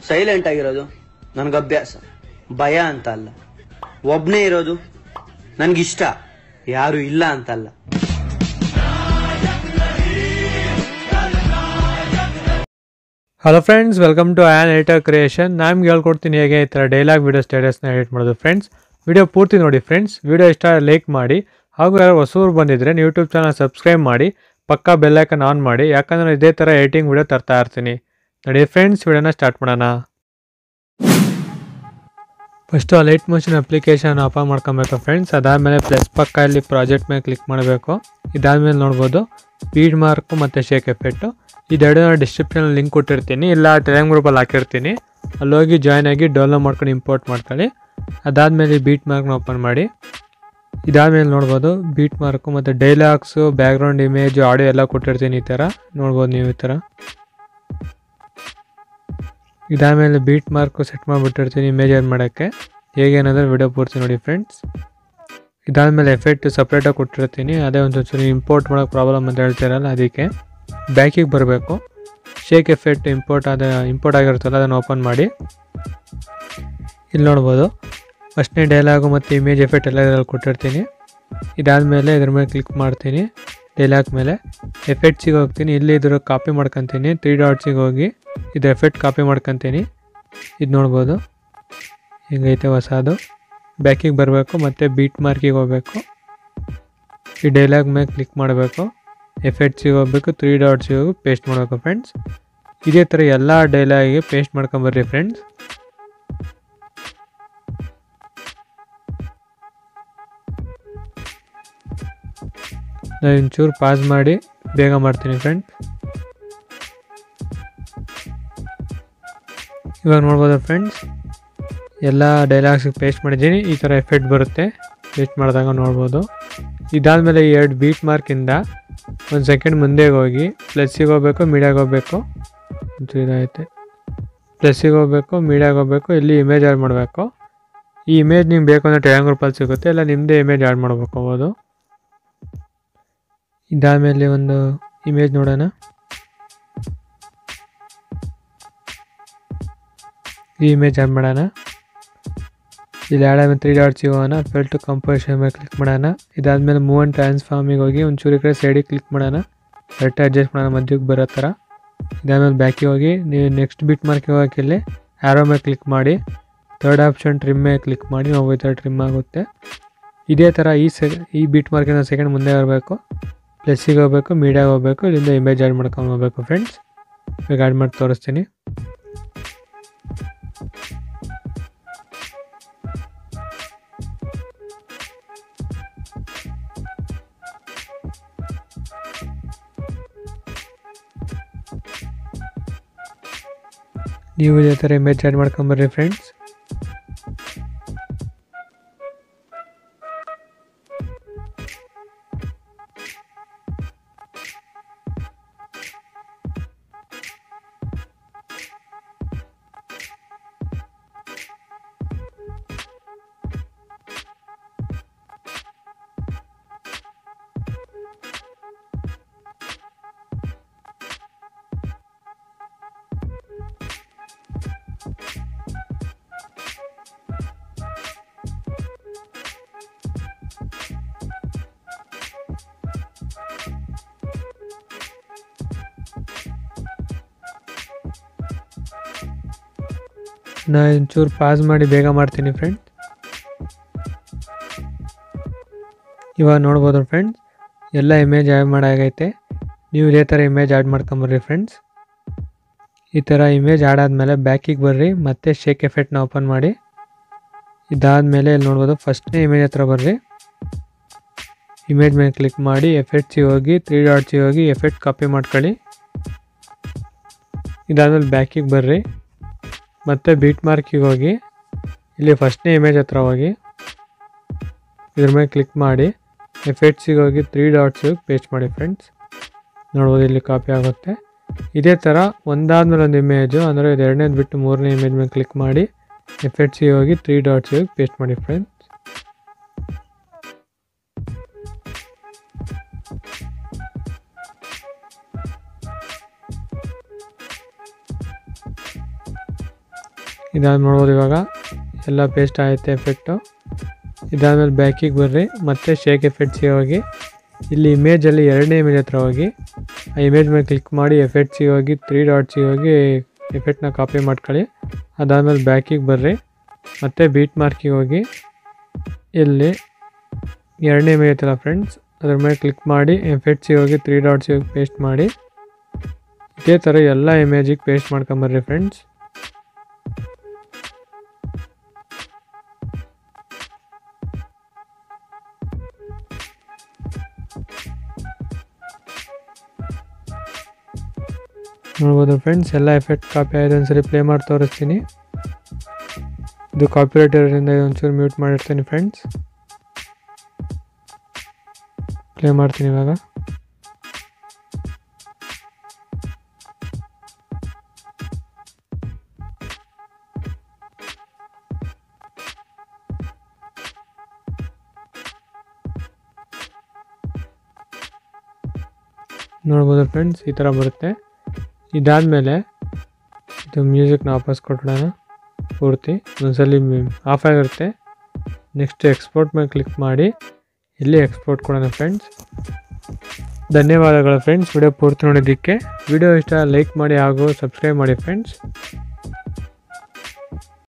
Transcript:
silent ಆಗಿರೋದು ನನ್ಗೆ ಅಭ್ಯಾಸ ಭಯ ಅಂತ ಅಲ್ಲ ಒಬ್ನೇ ಇರೋದು ನನ್ಗಿಷ್ಟ ಯಾರು ಇಲ್ಲ ಅಂತಲ್ಲ hello friends welcome to an editor creation ನಾನು ಹೇಳ್ಕೊಡ್ತೀನಿ ಹೇಗೆ ಈ ಥರ ಡೈಲಾಗ್ ವಿಡಿಯೋ ಸ್ಟೇಟಸ್ನ ಎಡಿಟ್ ಮಾಡೋದು ಫ್ರೆಂಡ್ಸ್ ವಿಡಿಯೋ ಪೂರ್ತಿ ನೋಡಿ ಫ್ರೆಂಡ್ಸ್ ವಿಡಿಯೋ ಇಷ್ಟ ಲೈಕ್ ಮಾಡಿ ಹಾಗೂ ಯಾರು ಹೊಸೂರು ಬಂದಿದ್ರೆ ಯೂಟ್ಯೂಬ್ ಚಾನಲ್ ಸಬ್ಸ್ಕ್ರೈಬ್ ಮಾಡಿ ಪಕ್ಕಾ ಬೆಲ್ಲೈಕನ್ ಆನ್ ಮಾಡಿ ಯಾಕಂದರೆ ಇದೇ ಥರ ಎಡಿಟಿಂಗ್ ವಿಡಿಯೋ ತರ್ತಾ ಇರ್ತೀನಿ ನೋಡಿ ಫ್ರೆಂಡ್ಸ್ ವಿಡಿಯೋನ ಸ್ಟಾರ್ಟ್ ಮಾಡೋಣ first light motion application open ಮಾಡ್ಕೊಬೇಕು ಫ್ರೆಂಡ್ಸ್ ಅದಾದಮೇಲೆ ಪ್ಲಸ್ ಪಕ್ಕ ಇಲ್ಲಿ ಪ್ರಾಜೆಕ್ಟ್ ಮೇಲೆ ಕ್ಲಿಕ್ ಮಾಡಬೇಕು ಇದಾದಮೇಲೆ ನೋಡ್ಬೋದು ಬೀಡ್ ಮಾರ್ಕು ಮತ್ತು ಶೇಕ್ ಎಫೆಕ್ಟು ಇದೆರಡು ಡಿಸ್ಕ್ರಿಪ್ಷನ್ ಲಿಂಕ್ ಕೊಟ್ಟಿರ್ತೀನಿ ಇಲ್ಲ ಟೆಲಿಗ್ರಾಮ್ ಗ್ರೂಪಲ್ಲಿ ಹಾಕಿರ್ತೀನಿ ಅಲ್ಲಿ ಹೋಗಿ ಜಾಯ್ನ್ ಆಗಿ ಡೌನ್ಲೋಡ್ ಮಾಡ್ಕೊಂಡು ಇಂಪೋರ್ಟ್ ಮಾಡ್ಕೊಳ್ಳಿ ಅದಾದಮೇಲೆ ಬೀಟ್ ಮಾರ್ಕ್ನ ಓಪನ್ ಮಾಡಿ ಇದಾದಮೇಲೆ ನೋಡ್ಬೋದು ಬೀಟ್ ಮಾರ್ಕು ಮತ್ತು ಡೈಲಾಗ್ಸು ಬ್ಯಾಕ್ಗ್ರೌಂಡ್ ಇಮೇಜು ಆಡಿಯೋ ಎಲ್ಲ ಕೊಟ್ಟಿರ್ತೀನಿ ಈ ಥರ ನೋಡ್ಬೋದು ನೀವು ಈ ಥರ ಇದಾದಮೇಲೆ ಬೀಟ್ ಮಾರ್ಕು ಸೆಟ್ ಮಾಡಿಬಿಟ್ಟಿರ್ತೀನಿ ಇಮೇಜ್ ಆ್ಯಡ್ ಮಾಡೋಕ್ಕೆ ಹೇಗೆ ಅನ್ನೋದ್ರೆ ವಿಡಿಯೋ ಪೂರ್ತಿ ನೋಡಿ ಫ್ರೆಂಡ್ಸ್ ಇದಾದಮೇಲೆ ಎಫೆಕ್ಟ್ ಸಪ್ರೇಟಾಗಿ ಕೊಟ್ಟಿರ್ತೀನಿ ಅದೇ ಒಂದು ಚೂರು ಇಂಪೋರ್ಟ್ ಮಾಡೋಕ್ಕೆ ಪ್ರಾಬ್ಲಮ್ ಅಂತ ಹೇಳ್ತಿರಲ್ಲ ಅದಕ್ಕೆ ಬ್ಯಾಕಿಗೆ ಬರಬೇಕು ಶೇಕ್ ಎಫೆಕ್ಟ್ ಇಂಪೋರ್ಟ್ ಆದ ಇಂಪೋರ್ಟ್ ಆಗಿರುತ್ತಲ್ಲ ಅದನ್ನು ಓಪನ್ ಮಾಡಿ ಇಲ್ಲಿ ನೋಡ್ಬೋದು ಫಸ್ಟ್ನೇ ಡೈಲಾಗು ಮತ್ತು ಇಮೇಜ್ ಎಫೆಕ್ಟ್ ಎಲ್ಲ ಇದರಲ್ಲಿ ಕೊಟ್ಟಿರ್ತೀನಿ ಇದಾದಮೇಲೆ ಇದ್ರ ಮೇಲೆ ಕ್ಲಿಕ್ ಮಾಡ್ತೀನಿ ಡೈಲಾಗ್ ಮೇಲೆ ಎಫೆಕ್ಟ್ಸಿಗೆ ಹೋಗ್ತೀನಿ ಇಲ್ಲಿ ಇದ್ರ ಕಾಪಿ ಮಾಡ್ಕೊತೀನಿ ತ್ರೀ ಡಾಟ್ಸಿಗೆ ಹೋಗಿ ಇದು ಎಫೆಕ್ಟ್ ಕಾಪಿ ಮಾಡ್ಕೊತೀನಿ ಇದು ನೋಡ್ಬೋದು ಹಿಂಗೈತೆ ಹೊಸದು ಬ್ಯಾಕಿಗೆ ಬರಬೇಕು ಮತ್ತು ಬೀಟ್ ಮಾರ್ಕಿಗೆ ಹೋಗಬೇಕು ಈ ಡೈಲಾಗ್ ಮೇಲೆ ಕ್ಲಿಕ್ ಮಾಡಬೇಕು ಎಫೆಕ್ಟ್ಸಿಗೆ ಹೋಗ್ಬೇಕು ತ್ರೀ ಡಾಟ್ಸಿಗೆ ಹೋಗಿ ಪೇಸ್ಟ್ ಮಾಡಬೇಕು ಫ್ರೆಂಡ್ಸ್ ಇದೇ ಥರ ಎಲ್ಲ ಡೈಲಾಗಿಗೆ ಪೇಸ್ಟ್ ಮಾಡ್ಕೊಂಬರ್ರಿ ಫ್ರೆಂಡ್ಸ್ ನಾನು ಒಂಚೂರು ಪಾಸ್ ಮಾಡಿ ಬೇಗ ಮಾಡ್ತೀನಿ ಫ್ರೆಂಡ್ ಇವಾಗ ನೋಡ್ಬೋದು ಫ್ರೆಂಡ್ಸ್ ಎಲ್ಲ ಡೈಲಾಗ್ಸಿಗೆ ಪೇಸ್ಟ್ ಮಾಡಿದ್ದೀನಿ ಈ ಥರ ಎಫೆಕ್ಟ್ ಬರುತ್ತೆ ಪೇಸ್ಟ್ ಮಾಡಿದಾಗ ನೋಡ್ಬೋದು ಇದಾದಮೇಲೆ ಈ ಎರಡು ಬೀಟ್ ಮಾರ್ಕಿಂದ ಒಂದು ಸೆಕೆಂಡ್ ಮುಂದೆ ಹೋಗಿ ಪ್ಲಸ್ಸಿಗೆ ಹೋಗ್ಬೇಕು ಮೀಡಿಯಾಗೆ ಹೋಗ್ಬೇಕು ಒಂಚೂರು ಇದಾಗುತ್ತೆ ಪ್ಲಸ್ಸಿಗೆ ಹೋಗ್ಬೇಕು ಮೀಡಿಯಾಗೆ ಹೋಗ್ಬೇಕು ಇಲ್ಲಿ ಇಮೇಜ್ ಆ್ಯಡ್ ಮಾಡಬೇಕು ಈ ಇಮೇಜ್ ನಿಮ್ಗೆ ಬೇಕು ಅಂದರೆ ಟ್ರಯಾಂಗ್ ಗ್ರೂಪಲ್ಲಿ ಸಿಗುತ್ತೆ ಇಲ್ಲ ನಿಮ್ಮದೇ ಇಮೇಜ್ ಆ್ಯಡ್ ಮಾಡ್ಬೇಕು ಹೋಗೋದು ಇದಾದಮೇಲೆ ಒಂದು ಇಮೇಜ್ ನೋಡೋಣ ಈ ಇಮೇಜ್ ಆ್ಯಡ್ ಮಾಡೋಣ ಇಲ್ಲಿ ಆ್ಯಡ್ ಆದ್ಮೇಲೆ ತ್ರೀ ಡಾಟ್ಸ್ ಹೋಗೋಣ ಫಿಲ್ ಟು ಕಂಪೋಸಿಷನ್ ಮೇಲೆ ಕ್ಲಿಕ್ ಮಾಡೋಣ ಇದಾದಮೇಲೆ ಮೂವ್ ಆ್ಯಂಡ್ ಟ್ರಾನ್ಸ್ಫಾರ್ಮಿಗೆ ಹೋಗಿ ಒಂಚೂರು ಈ ಕಡೆ ಸೈಡಿಗೆ ಕ್ಲಿಕ್ ಮಾಡೋಣ ಕರೆಕ್ಟ್ ಅಡ್ಜಸ್ಟ್ ಮಾಡೋಣ ಮಧ್ಯಕ್ಕೆ ಬರೋ ಥರ ಇದಾದಮೇಲೆ ಬ್ಯಾಕಿಗೆ ಹೋಗಿ ನೀವು ನೆಕ್ಸ್ಟ್ ಬಿಟ್ ಮಾರ್ಕಿಗೆ ಹೋಗಕ್ಕೆ ಇಲ್ಲಿ ಆ್ಯರೋ ಮೇಲೆ ಕ್ಲಿಕ್ ಮಾಡಿ ಥರ್ಡ್ ಆಪ್ಷನ್ ಟ್ರಿಮ್ ಮೇಲೆ ಕ್ಲಿಕ್ ಮಾಡಿ ನಾವು ಈ ಥರ ಟ್ರಿಮ್ ಆಗುತ್ತೆ ಇದೇ ಥರ ಈ ಸೆ ಈ ಬಿಟ್ ಮಾರ್ಕಿಂದ ಸೆಕೆಂಡ್ ಮುಂದೆ ಬರಬೇಕು ಪ್ಲಸ್ಸಿಗೆ ಹೋಗ್ಬೇಕು ಮೀಡಿಯಾಗೆ ಹೋಗ್ಬೇಕು ಇಲ್ಲಿಂದ ಇಮೇಜ್ ಆ್ಯಡ್ ಮಾಡ್ಕೊಂಡು ಹೋಗ್ಬೇಕು ಫ್ರೆಂಡ್ಸ್ ಈಗ ಆ್ಯಡ್ ಮಾಡಿ ತೋರಿಸ್ತೀನಿ ನೀವು ಇದೇ ಥರ ಇಮೇಜ್ ಆ್ಯಡ್ ಮಾಡ್ಕೊಂಬರ್ರಿ ಫ್ರೆಂಡ್ಸ್ ನಾನು ಒಂಚೂರು ಪಾಸ್ ಮಾಡಿ ಬೇಗ ಮಾಡ್ತೀನಿ ಫ್ರೆಂಡ್ ಇವಾಗ ನೋಡ್ಬೋದು ಫ್ರೆಂಡ್ಸ್ ಎಲ್ಲ ಇಮೇಜ್ ಆ್ಯಡ್ ಮಾಡಾಗೈತೆ ನೀವು ಇದೇ ಥರ ಇಮೇಜ್ ಆ್ಯಡ್ ಮಾಡ್ಕೊಂಬರ್ರಿ ಫ್ರೆಂಡ್ಸ್ ಈ ಥರ ಇಮೇಜ್ ಆ್ಯಡ್ ಆದಮೇಲೆ ಬ್ಯಾಕಿಗೆ ಬರ್ರಿ ಮತ್ತೆ ಶೇಕ್ ಎಫೆಕ್ಟ್ನ ಓಪನ್ ಮಾಡಿ ಇದಾದಮೇಲೆ ಇಲ್ಲಿ ನೋಡ್ಬೋದು ಫಸ್ಟ್ನೇ ಇಮೇಜ್ ಹತ್ರ ಬರ್ರಿ ಇಮೇಜ್ ಮೇಲೆ ಕ್ಲಿಕ್ ಮಾಡಿ ಎಫೆಕ್ಟ್ಸಿಗೆ ಹೋಗಿ ತ್ರೀ ಡಾಟ್ಸಿಗೆ ಹೋಗಿ ಎಫೆಕ್ಟ್ ಕಾಪಿ ಮಾಡ್ಕೊಳ್ಳಿ ಇದಾದಮೇಲೆ ಬ್ಯಾಕಿಗೆ ಬರ್ರಿ ಮತ್ತು ಬೀಟ್ ಮಾರ್ಕಿಗೆ ಹೋಗಿ ಇಲ್ಲಿ ಫಸ್ಟ್ನೇ ಇಮೇಜ್ ಹತ್ರ ಹೋಗಿ ಇದ್ರ ಮೇಲೆ ಕ್ಲಿಕ್ ಮಾಡಿ ಎಫೆಕ್ಟ್ಸಿಗೆ ಹೋಗಿ ತ್ರೀ ಡಾಟ್ಸಿಗೆ ಪೇಸ್ಟ್ ಮಾಡಿ ಫ್ರೆಂಡ್ಸ್ ನೋಡ್ಬೋದು ಇಲ್ಲಿ ಕಾಪಿ ಆಗುತ್ತೆ ಇದೇ ಥರ ಒಂದಾದ್ಮೇಲೆ ಒಂದು ಇಮೇಜು ಅಂದರೆ ಇದು ಎರಡನೇದು ಬಿಟ್ಟು ಮೂರನೇ ಇಮೇಜ್ ಮೇಲೆ ಕ್ಲಿಕ್ ಮಾಡಿ ಎಫೆಕ್ಟ್ಸಿಗೆ ಹೋಗಿ ತ್ರೀ ಡಾಟ್ಸಿಗೆ ಪೇಸ್ಟ್ ಮಾಡಿ ಫ್ರೆಂಡ್ಸ್ ಇದಾದ ನೋಡ್ಬೋದು ಇವಾಗ ಎಲ್ಲ ಪೇಸ್ಟ್ ಆಗುತ್ತೆ ಎಫೆಕ್ಟು ಇದಾದಮೇಲೆ ಬ್ಯಾಕಿಗೆ ಬರ್ರಿ ಮತ್ತೆ ಶೇಕ್ ಎಫೆಕ್ಟ್ಸಿಗೆ ಹೋಗಿ ಇಲ್ಲಿ ಇಮೇಜಲ್ಲಿ ಎರಡನೇ ಇಮೇಜ್ ಹತ್ರ ಹೋಗಿ ಆ ಇಮೇಜ್ ಮೇಲೆ ಕ್ಲಿಕ್ ಮಾಡಿ ಎಫೆಕ್ಟ್ಸಿಗೆ ಹೋಗಿ ತ್ರೀ ಡಾಟ್ಸಿಗೆ ಹೋಗಿ ಎಫೆಕ್ಟ್ನ ಕಾಪಿ ಮಾಡ್ಕೊಳ್ಳಿ ಅದಾದಮೇಲೆ ಬ್ಯಾಕಿಗೆ ಬರ್ರಿ ಮತ್ತೆ ಬೀಟ್ ಮಾರ್ಕಿಗೆ ಹೋಗಿ ಇಲ್ಲಿ ಎರಡನೇ ಇಮೇಜ್ ಐತಲ್ಲ ಫ್ರೆಂಡ್ಸ್ ಅದ್ರ ಮೇಲೆ ಕ್ಲಿಕ್ ಮಾಡಿ ಎಫೆಕ್ಟ್ಸಿಗೆ ಹೋಗಿ ತ್ರೀ ಡಾಟ್ಸಿಗೆ ಹೋಗಿ ಪೇಸ್ಟ್ ಮಾಡಿ ಇದೇ ಥರ ಎಲ್ಲ ಇಮೇಜಿಗೆ ಪೇಸ್ಟ್ ಮಾಡ್ಕೊಂಬರ್ರಿ ಫ್ರೆಂಡ್ಸ್ ನೋಡ್ಬೋದು ಫ್ರೆಂಡ್ಸ್ ಎಲ್ಲ ಎಫೆಕ್ಟ್ ಕಾಪಿ ಆಯ್ತು ಒಂದ್ಸರಿ ಪ್ಲೇ ಮಾಡಿ ತೋರಿಸ್ತೀನಿ ಇದು ಕಾಪಿರೈಟ್ ಇರೋದ್ರಿಂದ ಒಂಚೂರು ಮ್ಯೂಟ್ ಮಾಡಿರ್ತೀನಿ ಫ್ರೆಂಡ್ಸ್ ಪ್ಲೇ ಮಾಡ್ತೀನಿ ಇವಾಗ ನೋಡ್ಬೋದು ಫ್ರೆಂಡ್ಸ್ ಈ ಥರ ಬರುತ್ತೆ ಇದಾದಮೇಲೆ ಇದು ಮ್ಯೂಸಿಕ್ನ ವಾಪಸ್ ಕೊಟ್ಬಿಡೋಣ ಪೂರ್ತಿ ಒಂದ್ಸಲಿ ಆಫ್ ಆಗಿರುತ್ತೆ ನೆಕ್ಸ್ಟ್ ಎಕ್ಸ್ಪೋರ್ಟ್ ಮೇಲೆ ಕ್ಲಿಕ್ ಮಾಡಿ ಇಲ್ಲಿ ಎಕ್ಸ್ಪೋರ್ಟ್ ಕೊಡೋಣ ಫ್ರೆಂಡ್ಸ್ ಧನ್ಯವಾದಗಳು ಫ್ರೆಂಡ್ಸ್ ವಿಡಿಯೋ ಪೂರ್ತಿ ನೋಡೋದಕ್ಕೆ ವಿಡಿಯೋ ಇಷ್ಟ ಲೈಕ್ ಮಾಡಿ ಹಾಗೂ ಸಬ್ಸ್ಕ್ರೈಬ್ ಮಾಡಿ ಫ್ರೆಂಡ್ಸ್